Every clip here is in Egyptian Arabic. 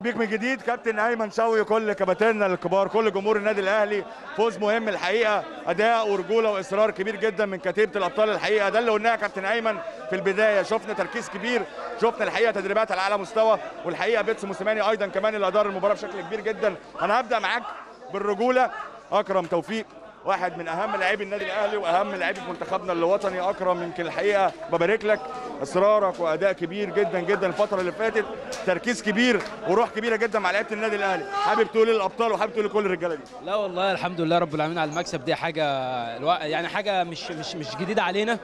بيك من جديد كابتن ايمن شوقي كل كباتننا الكبار كل جمهور النادي الاهلي فوز مهم الحقيقه اداء ورجوله واصرار كبير جدا من كتيبه الابطال الحقيقه ده اللي قلناه يا كابتن ايمن في البدايه شفنا تركيز كبير شفنا الحقيقه تدريبات على اعلى مستوى والحقيقه بيتسو موسيماني ايضا كمان اللي ادار المباراه بشكل كبير جدا انا هبدا معاك بالرجوله اكرم توفيق واحد من اهم لاعبي النادي الاهلي واهم لاعبي منتخبنا الوطني اكرم يمكن الحقيقه ببارك لك اصرارك واداء كبير جدا جدا الفتره اللي فاتت تركيز كبير وروح كبيره جدا مع لعيبه النادي الاهلي حابب تقول للابطال وحابب تقول لكل الرجاله دي لا والله الحمد لله رب العالمين على المكسب دي حاجه الوا- يعني حاجه مش مش مش جديده علينا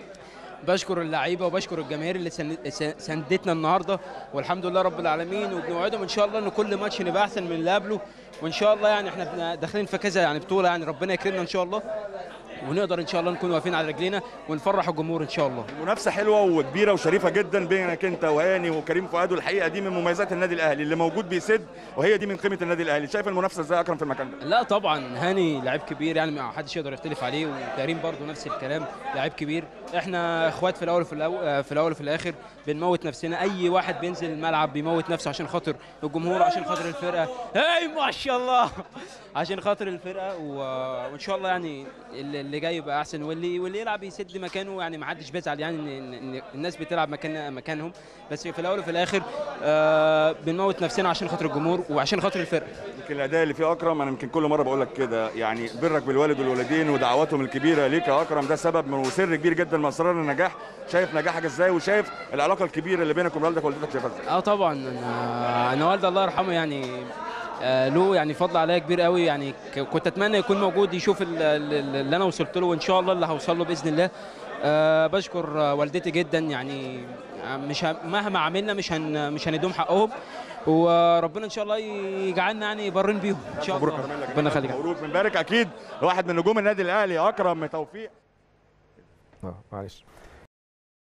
بشكر اللعيبه وبشكر الجماهير اللي سن- س- ساندتنا النهارده والحمد لله رب العالمين وبنوعدهم ان شاء الله ان كل ماتش نبقى احسن من اللي قبله وان شاء الله يعني احنا بن- داخلين في كذا يعني بطوله يعني ربنا يكرمنا ان شاء الله ونقدر ان شاء الله نكون واقفين على رجلينا ونفرح الجمهور ان شاء الله منافسه حلوه وكبيره وشريفه جدا بينك انت وهاني وكريم فؤاد والحقيقه دي من مميزات النادي الاهلي اللي موجود بيسد وهي دي من قيمه النادي الاهلي شايف المنافسه ازاي يا اكرم في المكان ده لا طبعا هاني لعيب كبير يعني ما حدش يقدر يختلف عليه وكريم برضو نفس الكلام لعيب كبير احنا اخوات في الاول وفي الاول في الاول وفي الاخر بنموت نفسنا اي واحد بينزل الملعب بيموت نفسه عشان خاطر الجمهور عشان خاطر الفرقه اي ما شاء الله عشان خاطر الفرقه و- وان شاء الله يعني اللي اللي جاي يبقى احسن واللي واللي يلعب يسد مكانه يعني ما حدش بيزعل يعني ان إن- إن الناس بتلعب مكان مكانهم بس في الاول وفي الاخر آه بنموت نفسنا عشان خاطر الجمهور وعشان خاطر الفرقه يمكن الاداء اللي فيه اكرم انا يمكن كل مره بقول لك كده يعني برك بالوالد والوالدين ودعواتهم الكبيره ليك يا اكرم ده سبب من وسر كبير جدا من اسرار النجاح شايف نجاحك ازاي وشايف العلاقه الكبيره اللي بينك وبين والدك ووالدتك شايفها ازاي اه طبعا انا انا والدي الله يرحمه يعني آه، له يعني فضل عليا كبير قوي يعني ك- كنت اتمنى يكون موجود يشوف ال- ال- اللي انا وصلت له وان شاء الله اللي هوصل له باذن الله أه بشكر آه، والدتي جدا يعني آه، مش ه- مهما عملنا مش هن مش هندوم حقهم وربنا ان شاء الله يجعلنا يعني برين بيهم ان شاء مبروك الله كمان لك. ربنا يخليك مبروك بنبارك اكيد لواحد من نجوم النادي الاهلي اكرم توفيق اه معلش